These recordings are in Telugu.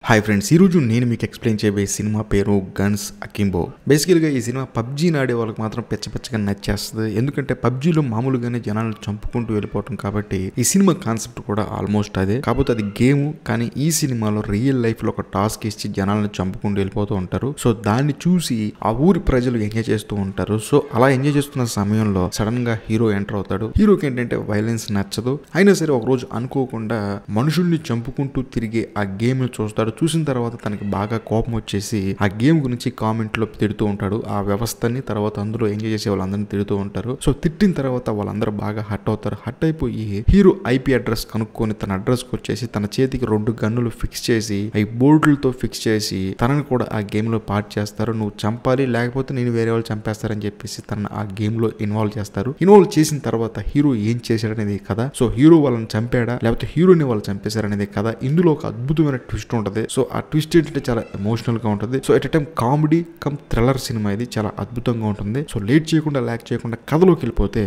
హాయ్ ఫ్రెండ్స్ ఈరోజు నేను మీకు ఎక్స్ప్లెయిన్ చేయబోయే సినిమా పేరు గన్స్ అకింబో బేసికల్గా ఈ సినిమా పబ్జీ నాడే వాళ్ళకి మాత్రం పెచ్చ పెచ్చగా నచ్చేస్తుంది ఎందుకంటే పబ్జీలో మామూలుగానే జనాలను చంపుకుంటూ వెళ్ళిపోవటం కాబట్టి ఈ సినిమా కాన్సెప్ట్ కూడా ఆల్మోస్ట్ అదే కాకపోతే అది గేమ్ కానీ ఈ సినిమాలో రియల్ లైఫ్ లో ఒక టాస్క్ ఇచ్చి జనాలను చంపుకుంటూ వెళ్ళిపోతూ ఉంటారు సో దాన్ని చూసి ఆ ఊరి ప్రజలు ఎంజాయ్ చేస్తూ ఉంటారు సో అలా ఎంజాయ్ చేస్తున్న సమయంలో సడన్ గా హీరో ఎంటర్ అవుతాడు హీరోకి ఏంటంటే వైలెన్స్ నచ్చదు అయినా సరే ఒక రోజు అనుకోకుండా మనుషుల్ని చంపుకుంటూ తిరిగే ఆ గేమ్ ను చూస్తాడు చూసిన తర్వాత తనకి బాగా కోపం వచ్చేసి ఆ గేమ్ గురించి కామెంట్ లో తిడుతూ ఉంటాడు ఆ వ్యవస్థని తర్వాత అందులో ఎంజాయ్ చేసే వాళ్ళందరినీ తిడుతూ ఉంటారు సో తిట్టిన తర్వాత వాళ్ళందరూ బాగా హట్ అవుతారు హట్ అయిపోయి హీరో ఐపీ అడ్రస్ కనుక్కొని తన అడ్రస్ కి వచ్చేసి తన చేతికి రెండు గన్నులు ఫిక్స్ చేసి అవి బోర్డులతో ఫిక్స్ చేసి తనని కూడా ఆ గేమ్ లో పార్ట్ చేస్తారు నువ్వు చంపాలి లేకపోతే నేను వేరే వాళ్ళు చంపేస్తారని చెప్పేసి తన ఆ గేమ్ లో ఇన్వాల్వ్ చేస్తారు ఇన్వాల్వ్ చేసిన తర్వాత హీరో ఏం చేశాడనేది కథ సో హీరో వాళ్ళని చంపాడా లేకపోతే హీరోని వాళ్ళు చంపేశారనేది కథ ఇందులో ఒక అద్భుతమైన ట్విస్ట్ ఉంటుంది సో ఆ ట్విస్ట్ ఏంటంటే చాలా ఎమోషనల్ గా ఉంటుంది so at time comedy cum thriller సినిమా ఇది చాలా అద్భుతంగా ఉంటుంది సో లేట్ చేయకుండా ల్యాక్ చేయకుండా కథలోకి వెళ్ళిపోతే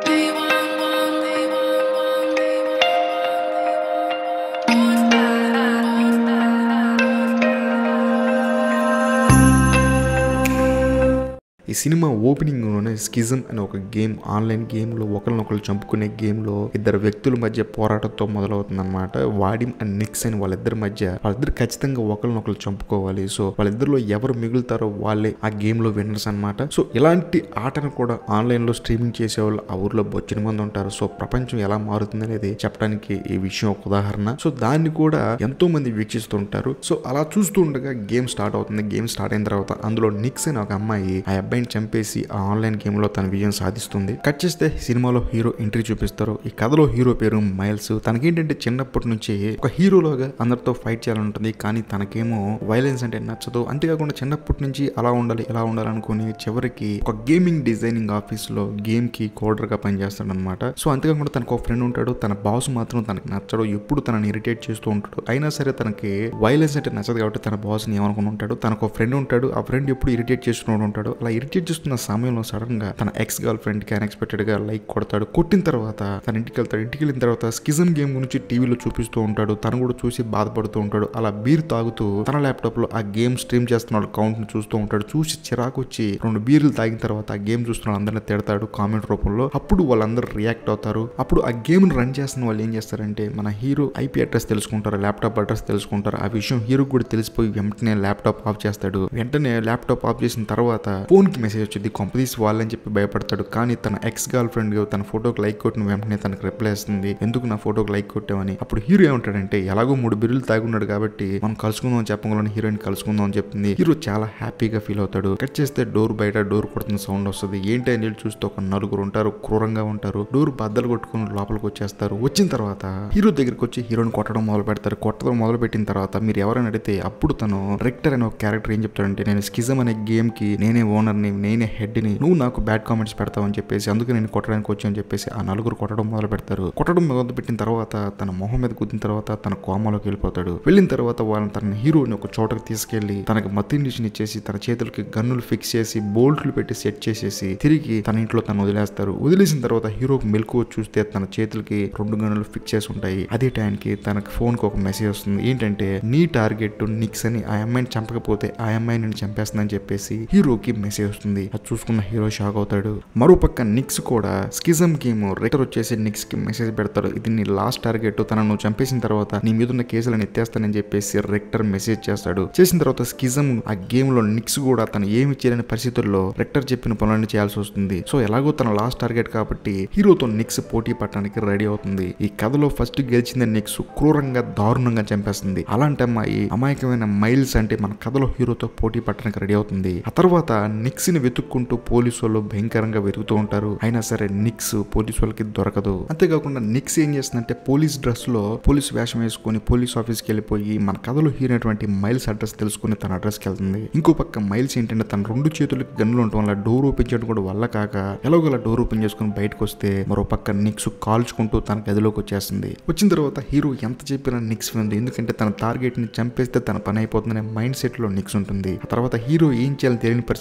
ఈ సినిమా ఓపెనింగ్ లోనే స్కిజం అనే ఒక గేమ్ ఆన్లైన్ గేమ్ లో ఒకరినొకరు చంపుకునే గేమ్ లో ఇద్దరు వ్యక్తుల మధ్య పోరాటంతో మొదలవుతుంది అనమాట వాడిమ్ అండ్ నిక్స్ అని వాళ్ళిద్దరి మధ్య వాళ్ళిద్దరు ఖచ్చితంగా ఒకరినొకరు చంపుకోవాలి సో వాళ్ళిద్దరిలో ఎవరు మిగులుతారో వాళ్ళే ఆ గేమ్ లో విన్నర్స్ అనమాట సో ఇలాంటి ఆటను కూడా ఆన్లైన్ లో స్ట్రీమింగ్ చేసే వాళ్ళు ఆ ఊర్లో బొచ్చిన మంది ఉంటారు సో ప్రపంచం ఎలా మారుతుంది అనేది చెప్పడానికి ఈ విషయం ఒక ఉదాహరణ సో దాన్ని కూడా ఎంతో మంది వీక్షిస్తుంటారు సో అలా చూస్తూ ఉండగా గేమ్ స్టార్ట్ అవుతుంది గేమ్ స్టార్ట్ అయిన తర్వాత అందులో నిక్స్ అని ఒక అమ్మాయి ఆ అబ్బాయిని చంపేసి ఆ ఆన్లైన్ గేమ్ లో తన విజయం సాధిస్తుంది కట్ చేస్తే సినిమాలో హీరో ఎంట్రీ చూపిస్తారు ఈ కథలో హీరో పేరు మైల్స్ తనకేంటంటే చిన్నప్పటి నుంచి ఒక హీరోలాగా అందరితో ఫైట్ చేయాలంటుంది కానీ తనకేమో వైలెన్స్ అంటే నచ్చదు అంతేకాకుండా చిన్నప్పటి నుంచి అలా ఉండాలి ఇలా ఉండాలి అనుకుని చివరికి ఒక గేమింగ్ డిజైనింగ్ ఆఫీస్ లో గేమ్ కి కోడర్ గా పనిచేస్తాడు అనమాట సో అంతేకాకుండా తనకు ఒక ఫ్రెండ్ ఉంటాడు తన బాస్ మాత్రం తనకి నచ్చడు ఎప్పుడు తనని ఇరిటేట్ చేస్తూ ఉంటాడు అయినా సరే తనకి వైలెన్స్ అంటే నచ్చదు కాబట్టి తన బాస్ ని ఏమనుకుని ఉంటాడు తనకు ఒక ఫ్రెండ్ ఉంటాడు ఆ ఫ్రెండ్ ఎప్పుడు ఇరిటేట్ చేస్తూ ఉంటాడు అలా ఇరిటేట్ చేస్తున్న సమయంలో సడన్ గా తన ఎక్స్ గర్ల్ ఫ్రెండ్ కి అన్ఎక్స్పెక్టెడ్ గా లైక్ కొడతాడు కొట్టిన తర్వాత తన ఇంటికి వెళ్తాడు ఇంటికి వెళ్ళిన తర్వాత స్కిజన్ గేమ్ గురించి టీవీలో చూపిస్తూ ఉంటాడు తను కూడా చూసి బాధపడుతూ ఉంటాడు అలా బీర్ తాగుతూ తన ల్యాప్టాప్ లో ఆ గేమ్ స్ట్రీమ్ చేస్తున్నాడు కౌంట్ ని చూస్తూ ఉంటాడు చూసి చిరాకు వచ్చి రెండు బీర్లు తాగిన తర్వాత ఆ గేమ్ చూస్తున్న అందరిని తిడతాడు కామెంట్ రూపంలో అప్పుడు వాళ్ళందరూ రియాక్ట్ అవుతారు అప్పుడు ఆ గేమ్ రన్ చేస్తున్న వాళ్ళు ఏం చేస్తారంటే మన హీరో ఐపీ అడ్రస్ తెలుసుకుంటారు ల్యాప్టాప్ అడ్రస్ తెలుసుకుంటారు ఆ విషయం హీరో కూడా తెలిసిపోయి వెంటనే ల్యాప్టాప్ ఆఫ్ చేస్తాడు వెంటనే ల్యాప్టాప్ ఆఫ్ చేసిన తర్వాత ఫోన్ కి మెసేజ్ వచ్చింది కొంపదీసి వాళ్ళని చెప్పి భయపడతాడు కానీ తన ఎక్స్ గర్ల్ ఫ్రెండ్ తన ఫోటోకి లైక్ కొట్టిన వెంటనే తనకు రిప్లై వస్తుంది ఎందుకు నా ఫోటోకి లైక్ కొట్టామని అప్పుడు హీరో ఏమంటాడంటే ఎలాగో మూడు బిర్రులు తాగున్నాడు కాబట్టి మనం కలుసుకుందాం చెప్పగలను హీరోయిన్ కలుసుకుందాం అని చెప్తుంది హీరో చాలా హ్యాపీగా ఫీల్ అవుతాడు కట్ చేస్తే డోర్ బయట డోర్ కొడుతున్న సౌండ్ వస్తుంది ఏంటి అని వెళ్ళి చూస్తే ఒక నలుగురు ఉంటారు క్రూరంగా ఉంటారు డోర్ బద్దలు కొట్టుకుని లోపలికి వచ్చేస్తారు వచ్చిన తర్వాత హీరో దగ్గరికి వచ్చి హీరోని కొట్టడం మొదలు పెడతారు కొట్టడం మొదలు పెట్టిన తర్వాత మీరు ఎవరైనా అడిగితే అప్పుడు తను రెక్టర్ అనే ఒక క్యారెక్టర్ ఏం చెప్తాడంటే నేను స్కిజం అనే గేమ్ కి నేనే ఓనర్ని నేనే హెడ్ ని నువ్వు నాకు బ్యాడ్ కామెంట్స్ పెడతావు అని చెప్పేసి అందుకే నేను కొట్టడానికి వచ్చి అని చెప్పేసి ఆ నలుగురు కొట్టడం మొదలు పెడతారు కొట్టడం మొదలు పెట్టిన తర్వాత తన మొహం మీద గుద్దిన తర్వాత తన కోమలోకి వెళ్ళిపోతాడు వెళ్ళిన తర్వాత వాళ్ళని తన హీరోని ఒక చోటకి తీసుకెళ్లి తనకి మత్తు ఇండిషన్ ఇచ్చేసి తన చేతులకి గన్నులు ఫిక్స్ చేసి బోల్ట్లు పెట్టి సెట్ చేసేసి తిరిగి తన ఇంట్లో తను వదిలేస్తారు వదిలేసిన తర్వాత హీరోకి మెలకు చూస్తే తన చేతులకి రెండు గన్నులు ఫిక్స్ చేసి ఉంటాయి అదే టైంకి తనకి ఫోన్ కి ఒక మెసేజ్ వస్తుంది ఏంటంటే నీ టార్గెట్ నిక్స్ అని ఆ అమ్మాయిని చంపకపోతే ఆ అమ్మాయి నేను చంపేస్తుందని చెప్పేసి హీరోకి మెసేజ్ వస్తుంది అది చూసుకున్న హీరో షాక్ అవుతాడు మరోపక్క నిక్స్ కూడా స్కిజం గేమ్ రెక్టర్ వచ్చేసి నిక్స్ కి మెసేజ్ పెడతాడు ఇది నీ లాస్ట్ టార్గెట్ తనను నువ్వు చంపేసిన తర్వాత నీ మీద ఉన్న కేసులను ఎత్తేస్తానని చెప్పేసి రెక్టర్ మెసేజ్ చేస్తాడు చేసిన తర్వాత స్కిజం ఆ గేమ్ లో నిక్స్ కూడా తను ఏమి చేయలేని పరిస్థితుల్లో రెక్టర్ చెప్పిన పనులన్నీ చేయాల్సి వస్తుంది సో ఎలాగో తన లాస్ట్ టార్గెట్ కాబట్టి హీరోతో నిక్స్ పోటీ పడటానికి రెడీ అవుతుంది ఈ కథలో ఫస్ట్ గెలిచిన నిక్స్ క్రూరంగా దారుణంగా చంపేస్తుంది అలాంటి అమ్మాయి అమాయకమైన మైల్స్ అంటే మన కథలో హీరోతో పోటీ పడటానికి రెడీ అవుతుంది ఆ తర్వాత నిక్స్ ని వెతుక్కుంటూ పోలీసు వాళ్ళు భయంకరంగా వెతుకుతూ ఉంటారు అయినా సరే నిక్స్ పోలీసు వాళ్ళకి దొరకదు అంతేకాకుండా నిక్స్ ఏం చేస్తుందంటే పోలీస్ డ్రెస్ లో పోలీస్ వేషం వేసుకొని పోలీస్ ఆఫీస్కి వెళ్ళిపోయి మన కథలో హీరో అయినటువంటి మైల్స్ అడ్రస్ తెలుసుకుని తన అడ్రస్కి వెళ్తుంది ఇంకో పక్క మైల్స్ ఏంటంటే తన రెండు చేతులకి గన్నులు ఉండటం వల్ల డోర్ ఓపెన్ చేయడం కూడా వల్ల కాక ఎలాగోలా డోర్ ఓపెన్ చేసుకుని బయటకు వస్తే మరో పక్క నిక్స్ కాల్చుకుంటూ తన గదిలోకి వచ్చేస్తుంది వచ్చిన తర్వాత హీరో ఎంత చెప్పినా నిక్స్ ఉంది ఎందుకంటే తన టార్గెట్ ని చంపేస్తే తన పని అయిపోతుందనే మైండ్ సెట్ లో నిక్స్ ఉంటుంది ఆ తర్వాత హీరో ఏం చేయాలని తెలియని పరిస్థితుల్లో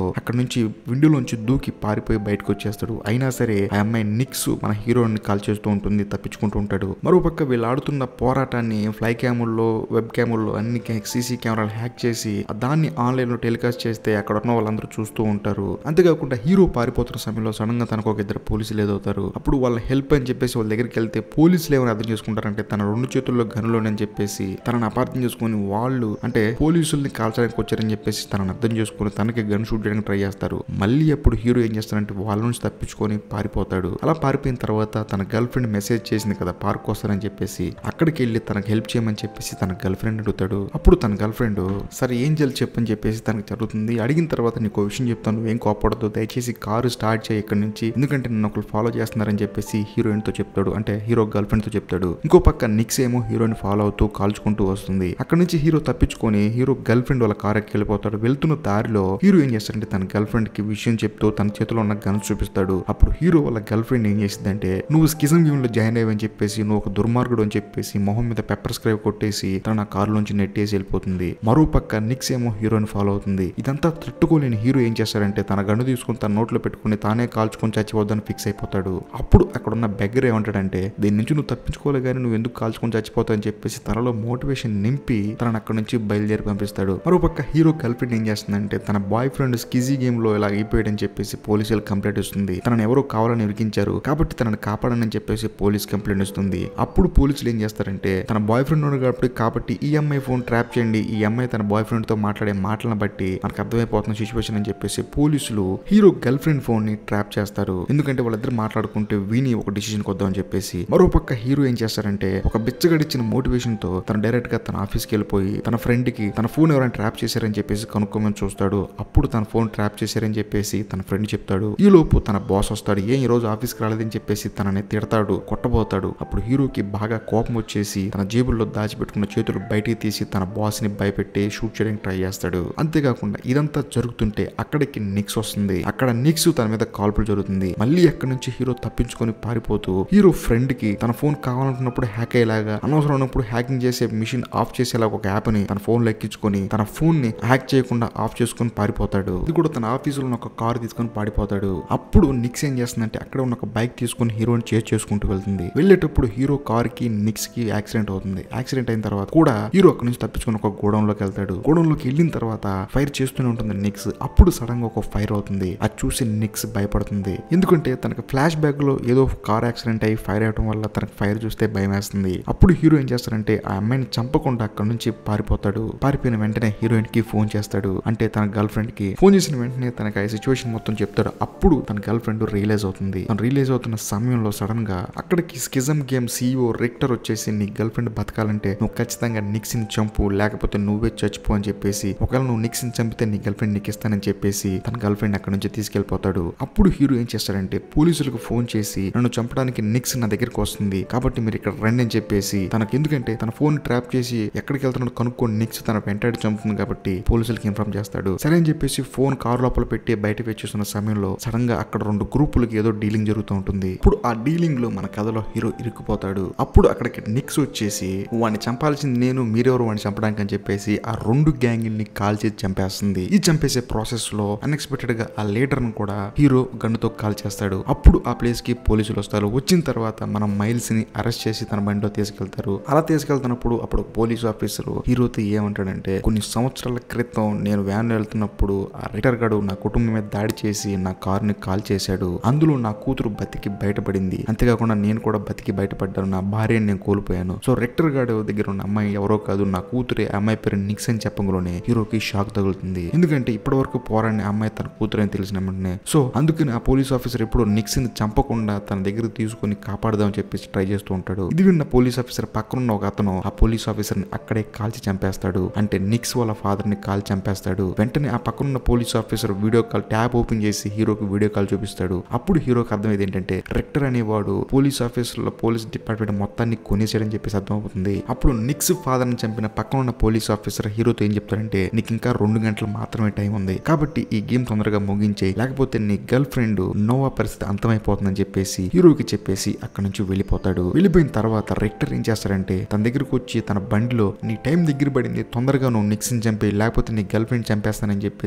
అక్కడ నుంచి విండోలోంచి దూకి పారిపోయి బయటకు వచ్చేస్తాడు అయినా సరే ఆ అమ్మాయి నిక్స్ మన హీరోని కాల్ చేస్తూ ఉంటుంది తప్పించుకుంటూ ఉంటాడు మరోపక్క వీళ్ళు ఆడుతున్న పోరాటాన్ని ఫ్లై క్యాముల్లో వెబ్ క్యాముల్లో అన్ని సీసీ కెమెరాలు హ్యాక్ చేసి దాన్ని ఆన్లైన్ లో టెలికాస్ట్ చేస్తే అక్కడ ఉన్న వాళ్ళందరూ చూస్తూ ఉంటారు అంతేకాకుండా హీరో పారిపోతున్న సమయంలో సడన్ గా తనకు ఒక ఇద్దరు పోలీసులు ఎదుగుతారు అప్పుడు వాళ్ళ హెల్ప్ అని చెప్పేసి వాళ్ళ దగ్గరికి వెళ్తే పోలీసులు ఏమైనా అర్థం చేసుకుంటారంటే తన రెండు చేతుల్లో గనులోనని చెప్పేసి తనని అపార్థం చేసుకుని వాళ్ళు అంటే పోలీసుల్ని కాల్చడానికి వచ్చారని చెప్పేసి తనని అర్థం చేసుకుని తనకి గన్ షూట్ చేయడానికి ట్రై చేస్తారు మళ్ళీ అప్పుడు హీరో ఏం చేస్తారంటే వాళ్ళ నుంచి తప్పించుకొని పారిపోతాడు అలా పారిపోయిన తర్వాత తన గర్ల్ ఫ్రెండ్ మెసేజ్ చేసింది కదా పార్క్ వస్తారని చెప్పేసి అక్కడికి వెళ్ళి తనకు హెల్ప్ చేయమని చెప్పేసి తన గర్ల్ ఫ్రెండ్ అడుగుతాడు అప్పుడు తన గర్ల్ ఫ్రెండ్ సరే ఏం చేయాలి చెప్పని చెప్పేసి తనకు జరుగుతుంది అడిగిన తర్వాత నీకు విషయం చెప్తాను ఏం కోపడదు దయచేసి కారు స్టార్ట్ చేయి ఇక్కడ నుంచి ఎందుకంటే నన్ను ఒకరు ఫాలో చేస్తున్నారని చెప్పేసి హీరోయిన్ తో చెప్తాడు అంటే హీరో గర్ల్ ఫ్రెండ్ తో చెప్తాడు ఇంకో పక్క నిక్స్ ఏమో హీరోయిన్ ఫాలో అవుతూ కాల్చుకుంటూ వస్తుంది అక్కడ నుంచి హీరో తప్పించుకొని హీరో గర్ల్ ఫ్రెండ్ వాళ్ళ కార్ ఎక్కి వెళ్ళిపోతాడు వెళ్తున్న దారిలో హీరో ఏం చేస్తాడంటే తన గర్ల్ ఫ్రెండ్ కి విషయం చెప్తూ తన చేతిలో ఉన్న గన్స్ చూపిస్తాడు అప్పుడు హీరో వాళ్ళ గర్ల్ ఫ్రెండ్ ఏం చేసిందంటే నువ్వు స్కిజం గేమ్ లో జాయిన్ అయ్యవని చెప్పేసి నువ్వు ఒక దుర్మార్గుడు అని చెప్పేసి మొహం మీద పెప్పర్ స్ప్రే కొట్టేసి తన ఆ కారులోంచి నెట్టేసి వెళ్ళిపోతుంది మరో పక్క నిక్స్ ఏమో హీరోని ఫాలో అవుతుంది ఇదంతా తట్టుకోలేని హీరో ఏం చేస్తాడంటే తన గన్ను తీసుకుని తన నోట్లో పెట్టుకుని తానే కాల్చుకొని చచ్చిపోద్దని ఫిక్స్ అయిపోతాడు అప్పుడు అక్కడ ఉన్న బెగ్గర్ ఏమంటాడంటే దీని నుంచి నువ్వు తప్పించుకోలే కానీ నువ్వు ఎందుకు కాల్చుకొని చచ్చిపోతావు అని చెప్పేసి తనలో మోటివేషన్ నింపి తనని అక్కడ నుంచి బయలుదేరి పంపిస్తాడు మరో పక్క హీరో గర్ల్ ఫ్రెండ్ ఏం చేస్తుందంటే తన బాయ్ ఫ్రెండ్ స్కిజీ గేమ్ లో ఇలా అయిపోయాడని చెప్పేసి పోలీసులు కంప్లైంట్ ఇస్తుంది తనని ఎవరో కావాలని ఇరికించారు కాబట్టి తనని కాపాడని చెప్పేసి పోలీస్ కంప్లైంట్ ఇస్తుంది అప్పుడు పోలీసులు ఏం చేస్తారంటే తన బాయ్ ఫ్రెండ్ ఉన్నాడు కాబట్టి కాబట్టి ఈ అమ్మాయి ఫోన్ ట్రాప్ చేయండి ఈ అమ్మాయి తన బాయ్ ఫ్రెండ్ తో మాట్లాడే మాటలను బట్టి మనకు అర్థమైపోతున్న సిచ్యువేషన్ అని చెప్పేసి పోలీసులు హీరో గర్ల్ ఫ్రెండ్ ఫోన్ ని ట్రాప్ చేస్తారు ఎందుకంటే వాళ్ళిద్దరు మాట్లాడుకుంటే విని ఒక డిసిషన్ కొద్దామని చెప్పేసి మరో పక్క హీరో ఏం చేస్తారంటే ఒక బిచ్చగడిచ్చిన మోటివేషన్ తో తన డైరెక్ట్ గా తన ఆఫీస్కి వెళ్ళిపోయి తన ఫ్రెండ్ కి తన ఫోన్ ఎవరైనా ట్రాప్ చేశారని చెప్పేసి కనుక్కోమని చూస్తాడు అప్పుడు తన ఫోన్ ట్రాప్ చేశారని చెప్పేసి తన ఫ్రెండ్ చెప్తాడు ఈ లోపు తన బాస్ వస్తాడు ఏం ఈ రోజు ఆఫీస్కి రాలేదని చెప్పేసి తనని తిడతాడు కొట్టబోతాడు అప్పుడు హీరోకి బాగా కోపం వచ్చేసి తన జేబుల్లో దాచిపెట్టుకున్న చేతులు బయటికి తీసి తన బాస్ ని భయపెట్టి షూట్ చేయడానికి ట్రై చేస్తాడు అంతేకాకుండా ఇదంతా జరుగుతుంటే అక్కడికి నిక్స్ వస్తుంది అక్కడ నిక్స్ తన మీద కాల్పులు జరుగుతుంది మళ్ళీ అక్కడి నుంచి హీరో తప్పించుకొని పారిపోతూ హీరో ఫ్రెండ్ కి తన ఫోన్ కావాలనుకున్నప్పుడు హ్యాక్ అయ్యేలాగా అనవసరం ఉన్నప్పుడు హ్యాకింగ్ చేసే మిషన్ ఆఫ్ చేసేలాగా ఒక యాప్ ని తన ఫోన్ లో ఎక్కించుకొని తన ఫోన్ ని హ్యాక్ చేయకుండా ఆఫ్ చేసుకొని పారిపోతాడు ఇది కూడా తన ఆఫీసులో ఉన్న ఒక కార్ తీసుకొని పారిపోతాడు అప్పుడు నిక్స్ ఏం చేస్తుందంటే అక్కడ ఉన్న ఒక బైక్ తీసుకొని హీరోని చేజ్ చేసుకుంటూ వెళ్తుంది వెళ్ళేటప్పుడు హీరో కార్ కి నిక్స్ కి యాక్సిడెంట్ అవుతుంది యాక్సిడెంట్ అయిన తర్వాత కూడా హీరో అక్కడి నుంచి తప్పించుకొని ఒక గోడౌన్ లోకి వెళ్తాడు గోడౌన్ లోకి వెళ్ళిన తర్వాత ఫైర్ చేస్తూనే ఉంటుంది నిక్స్ అప్పుడు సడన్ గా ఒక ఫైర్ అవుతుంది అది చూసి నిక్స్ భయపడుతుంది ఎందుకంటే తనకి ఫ్లాష్ బ్యాక్ లో ఏదో కార్ యాక్సిడెంట్ అయ్యి ఫైర్ అవడం వల్ల తనకు ఫైర్ చూస్తే భయం వేస్తుంది అప్పుడు హీరో ఏం చేస్తాడంటే ఆ అమ్మాయిని చంపకుండా అక్కడ నుంచి పారిపోతాడు పారిపోయిన వెంటనే హీరోయిన్ కి ఫోన్ చేస్తాడు అంటే తన గర్ల్ ఫ్రెండ్ కి ఫోన్ చేసిన వెంటనే తనకి ఆ సిచ్యువేషన్ మొత్తం చెప్తాడు అప్పుడు తన గర్ల్ ఫ్రెండ్ రియలైజ్ అవుతుంది తను రియలైజ్ అవుతున్న సమయంలో సడన్ గా అక్కడికి స్కిజం గేమ్ సీఈఓ రెక్టర్ వచ్చేసి నీ గర్ల్ ఫ్రెండ్ బతకాలంటే నువ్వు ఖచ్చితంగా నిక్స్ ని చంపు లేకపోతే నువ్వే చచ్చిపో అని చెప్పేసి ఒకవేళ నువ్వు నిక్స్ ని చంపితే నీ గర్ల్ ఫ్రెండ్ నీకు ఇస్తానని చెప్పేసి తన గర్ల్ ఫ్రెండ్ అక్కడ నుంచి తీసుకెళ్లిపోతాడు అప్పుడు హీరో ఏం చేస్తాడంటే పోలీసులకు ఫోన్ చేసి నన్ను చంపడానికి నిక్స్ నా దగ్గరికి వస్తుంది కాబట్టి మీరు ఇక్కడ రండి అని చెప్పేసి తనకు ఎందుకంటే తన ఫోన్ ట్రాప్ చేసి ఎక్కడికి వెళ్తున్నాడో కనుక్కొని నిక్స్ తన వెంటాడి చంపుతుంది కాబట్టి పోలీసులకి ఇన్ఫార్మ్ చేస్తాడు సరే అని చెప్పేసి ఫోన్ కారు లోపల పెట్టి బయట వచ్చేస్తున్న సమయంలో సడన్ గా అక్కడ రెండు గ్రూపులకి ఏదో డీలింగ్ జరుగుతూ ఉంటుంది ఇప్పుడు ఆ డీలింగ్ లో మన కథలో హీరో ఇరుక్కుపోతాడు అప్పుడు అక్కడికి నిక్స్ వచ్చేసి వాడిని చంపాల్సింది నేను మీరెవరు వాడిని చంపడానికి అని చెప్పేసి ఆ రెండు గ్యాంగ్ ని కాల్ చేసి చంపేస్తుంది ఈ చంపేసే ప్రాసెస్ లో అన్ఎక్స్పెక్టెడ్ గా ఆ లీడర్ ను కూడా హీరో గన్నుతో కాల్ చేస్తాడు అప్పుడు ఆ ప్లేస్ కి పోలీసులు వస్తారు వచ్చిన తర్వాత మనం మైల్స్ ని అరెస్ట్ చేసి తన బండిలో తీసుకెళ్తారు అలా తీసుకెళ్తున్నప్పుడు అప్పుడు పోలీస్ ఆఫీసర్ హీరోతో ఏమంటాడంటే కొన్ని సంవత్సరాల క్రితం నేను వ్యాన్ వెళ్తున్నప్పుడు ఆ రిటర్ గడు నా కుటుంబం మీద దాడి చేసి నా కార్ ని కాల్ చేశాడు అందులో నా కూతురు బతికి బయటపడింది అంతేకాకుండా నేను కూడా బతికి బయటపడ్డాను నా భార్యని నేను కోల్పోయాను సో రెక్టర్ గాడు దగ్గర ఉన్న అమ్మాయి ఎవరో కాదు నా కూతురే ఆ అమ్మాయి పేరు నిక్స్ అని చెప్పంలోనే హీరోకి షాక్ తగులుతుంది ఎందుకంటే ఇప్పటి వరకు పోరాడిన అమ్మాయి తన కూతురు అని తెలిసిన వెంటనే సో అందుకని ఆ పోలీస్ ఆఫీసర్ ఎప్పుడు నిక్స్ ని చంపకుండా తన దగ్గర తీసుకుని కాపాడదామని చెప్పేసి ట్రై చేస్తూ ఉంటాడు ఇది విన్న పోలీస్ ఆఫీసర్ పక్కనున్న ఒక అతను ఆ పోలీస్ ఆఫీసర్ ని అక్కడే కాల్చి చంపేస్తాడు అంటే నిక్స్ వాళ్ళ ఫాదర్ ని కాల్ చంపేస్తాడు వెంటనే ఆ పక్కనున్న police officer video call tab open చేసి హీరోకి వీడియో కాల్ చూపిస్తాడు అప్పుడు హీరోకి అర్థమైంది ఏంటంటే రెక్టర్ అనేవాడు పోలీస్ ఆఫీసర్లో పోలీస్ డిపార్ట్మెంట్ మొత్తాన్ని కొనేసాడని చెప్పేసి అర్థమవుతుంది అప్పుడు నిక్స్ ఫాదర్ ని చంపిన పక్కన ఉన్న పోలీస్ ఆఫీసర్ హీరోతో ఏం చెప్తాడంటే నీకు ఇంకా రెండు గంటలు మాత్రమే టైం ఉంది కాబట్టి ఈ గేమ్ తొందరగా ముగించే లేకపోతే నీ గర్ల్ ఫ్రెండ్ నోవా పరిస్థితి అంతమైపోతుందని చెప్పేసి హీరోకి చెప్పేసి అక్కడ నుంచి వెళ్ళిపోతాడు వెళ్ళిపోయిన తర్వాత రెక్టర్ ఏం చేస్తాడంటే తన దగ్గరకు వచ్చి తన బండిలో నీ టైం దగ్గర పడింది తొందరగా నువ్వు నిక్స్ని చంపి లేకపోతే నీ గర్ల్ ఫ్రెండ్ చంపేస్తానని చెప్పేసి తన గర్ల్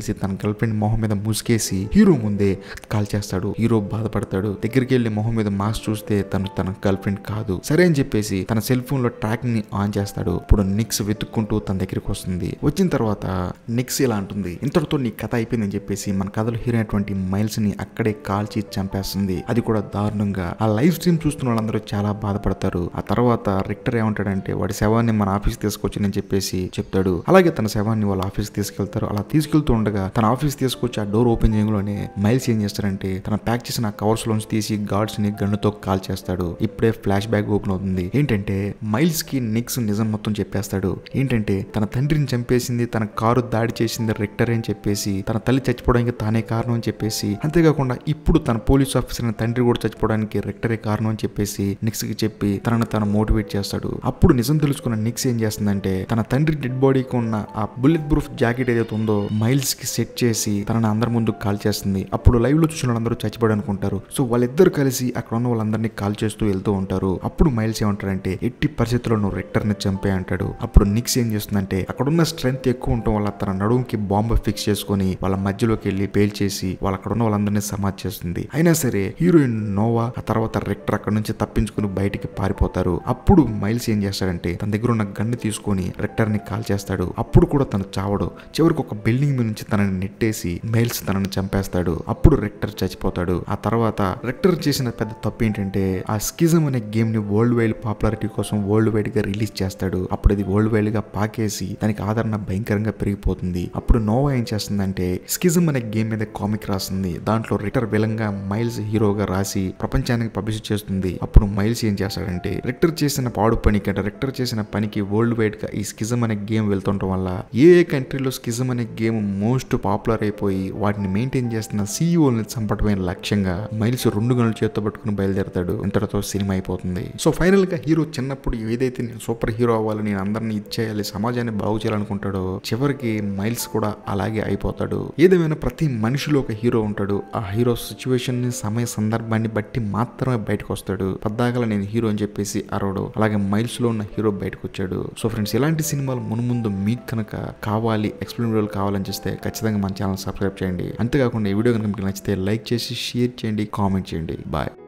గర్ల్ ఫ్రెండ్ మొహం మీద ముసుకేసి హీరో ముందే కాల్ చేస్తాడు హీరో బాధపడతాడు దగ్గరికి వెళ్ళి మొహం మీద మాస్క్ చూస్తే తను తన గర్ల్ ఫ్రెండ్ కాదు సరే అని చెప్పేసి తన సెల్ ఫోన్ లో ట్రాకింగ్ ని ఆన్ చేస్తాడు ఇప్పుడు నిక్స్ వెతుక్కుంటూ తన దగ్గరికి వస్తుంది వచ్చిన తర్వాత నిక్స్ ఇలా అంటుంది ఇంతటితో నీ కథ అయిపోయిందని చెప్పేసి మన కథలో హీరో అయినటువంటి మైల్స్ ని అక్కడే కాల్చి చంపేస్తుంది అది కూడా దారుణంగా ఆ లైవ్ స్ట్రీమ్ చూస్తున్న వాళ్ళందరూ చాలా బాధపడతారు ఆ తర్వాత రిక్టర్ ఏమంటాడంటే వాడి శవాన్ని మన ఆఫీస్ తీసుకొచ్చి చెప్పేసి చెప్తాడు అలాగే తన శవాన్ని వాళ్ళ ఆఫీస్ తీసుకెళ్తారు అలా తీసుకెళ్తూ ఉండగా తన ఆఫీస్ తీసుకొచ్చి ఆ డోర్ ఓపెన్ చేయడంలోనే మైల్స్ ఏం చేస్తాడంటే తన ప్యాక్ చేసిన కవర్స్ లోంచి తీసి గార్డ్స్ ని గన్నుతో కాల్ చేస్తాడు ఇప్పుడే ఫ్లాష్ బ్యాక్ ఓపెన్ అవుతుంది ఏంటంటే మైల్స్ కి నిక్స్ నిజం మొత్తం చెప్పేస్తాడు ఏంటంటే తన తండ్రిని చంపేసింది తన కారు దాడి చేసింది రెక్టర్ అని చెప్పేసి తన తల్లి చచ్చిపోవడానికి తానే కారణం అని చెప్పేసి అంతేకాకుండా ఇప్పుడు తన పోలీస్ ఆఫీసర్ తండ్రి కూడా చచ్చిపోవడానికి రెక్టరే కారణం అని చెప్పేసి నిక్స్ కి చెప్పి తనను తను మోటివేట్ చేస్తాడు అప్పుడు నిజం తెలుసుకున్న నిక్స్ ఏం చేస్తుందంటే తన తండ్రి డెడ్ బాడీకి ఉన్న ఆ బుల్లెట్ ప్రూఫ్ జాకెట్ ఏదైతే ఉందో మైల్స్ కి సెట్ చేసి తనని అందరి ముందు కాల్ చేస్తుంది అప్పుడు లైవ్ లో చూసిన వాళ్ళందరూ చచ్చిపోయాడు అనుకుంటారు సో వాళ్ళిద్దరు కలిసి అక్కడ ఉన్న వాళ్ళందరినీ కాల్ చేస్తూ వెళ్తూ ఉంటారు అప్పుడు మైల్స్ ఏమంటారంటే ఎట్టి పరిస్థితుల్లో నువ్వు రెక్టర్ ని చంపే అంటాడు అప్పుడు నిక్స్ ఏం చేస్తుందంటే అక్కడున్న స్ట్రెంత్ ఎక్కువ ఉండటం వల్ల తన నడుముకి బాంబు ఫిక్స్ చేసుకొని వాళ్ళ మధ్యలోకి వెళ్ళి పేల్చేసి వాళ్ళ అక్కడ ఉన్న వాళ్ళందరినీ సమాధి చేస్తుంది అయినా సరే హీరోయిన్ నోవా ఆ తర్వాత రెక్టర్ అక్కడ నుంచి తప్పించుకుని బయటికి పారిపోతారు అప్పుడు మైల్స్ ఏం చేస్తాడంటే తన దగ్గర ఉన్న గన్ను తీసుకొని రెక్టర్ ని కాల్ చేస్తాడు అప్పుడు కూడా తను చావడు చివరికి ఒక బిల్డింగ్ మీద నుంచి తనని నెట్టేసి మైల్స్ తనని చంపేస్తాడు అప్పుడు రెక్టర్ చచ్చిపోతాడు ఆ తర్వాత రెక్టర్ చేసిన పెద్ద తప్పు ఏంటంటే ఆ స్కిజం అనే గేమ్ ని వరల్డ్ వైడ్ పాపులారిటీ కోసం వరల్డ్ వైడ్ గా రిలీజ్ చేస్తాడు అప్పుడు అది వరల్డ్ వైడ్ గా పాకేసి దానికి ఆదరణ భయంకరంగా పెరిగిపోతుంది అప్పుడు నోవా ఏం చేస్తుందంటే స్కిజం అనే గేమ్ మీద కామిక్ రాస్తుంది దాంట్లో రిటర్ విలంగా మైల్స్ హీరోగా రాసి ప్రపంచానికి పబ్లిష్ చేస్తుంది అప్పుడు మైల్స్ ఏం చేస్తాడంటే రెక్టర్ చేసిన పాడు పనికి అంటే రెక్టర్ చేసిన పనికి వరల్డ్ వైడ్ గా ఈ స్కిజం అనే గేమ్ వెళ్తుండటం వల్ల ఏ ఏ కంట్రీలో స్కిజం అనే గేమ్ మోస్ట్ పాపులర్ అయిపోయి వాటిని మెయింటైన్ చేస్తున్న సీఈఓని చంపడమే లక్ష్యంగా మైల్స్ రెండు గనులు చేత్తో పట్టుకుని బయలుదేరతాడు ఇంతటితో సినిమా అయిపోతుంది సో ఫైనల్ గా హీరో చిన్నప్పుడు ఏదైతే నేను సూపర్ హీరో అవ్వాలి నేను అందరిని ఇచ్చేయాలి సమాజాన్ని బాగు చేయాలనుకుంటాడో చివరికి మైల్స్ కూడా అలాగే అయిపోతాడు ఏదేమైనా ప్రతి మనిషిలో ఒక హీరో ఉంటాడు ఆ హీరో సిచ్యువేషన్ ని సమయ సందర్భాన్ని బట్టి మాత్రమే బయటకు వస్తాడు పద్దాకల నేను హీరో అని చెప్పేసి అరవడు అలాగే మైల్స్ లో ఉన్న హీరో బయటకు వచ్చాడు సో ఫ్రెండ్స్ ఇలాంటి సినిమాలు మునుముందు మీకు కనుక కావాలి ఎక్స్ప్లెయిన్ వీడియోలు కావాలని చేస్తే ఖచ్చితంగా మన ఛానల్ సబ్స్క్రైబ్ చేయండి అంతేకాకుండా ఈ వీడియో కనుక మీకు నచ్చితే లైక్ చేసి షేర్ చేయండి కామెంట్ చేయండి బాయ్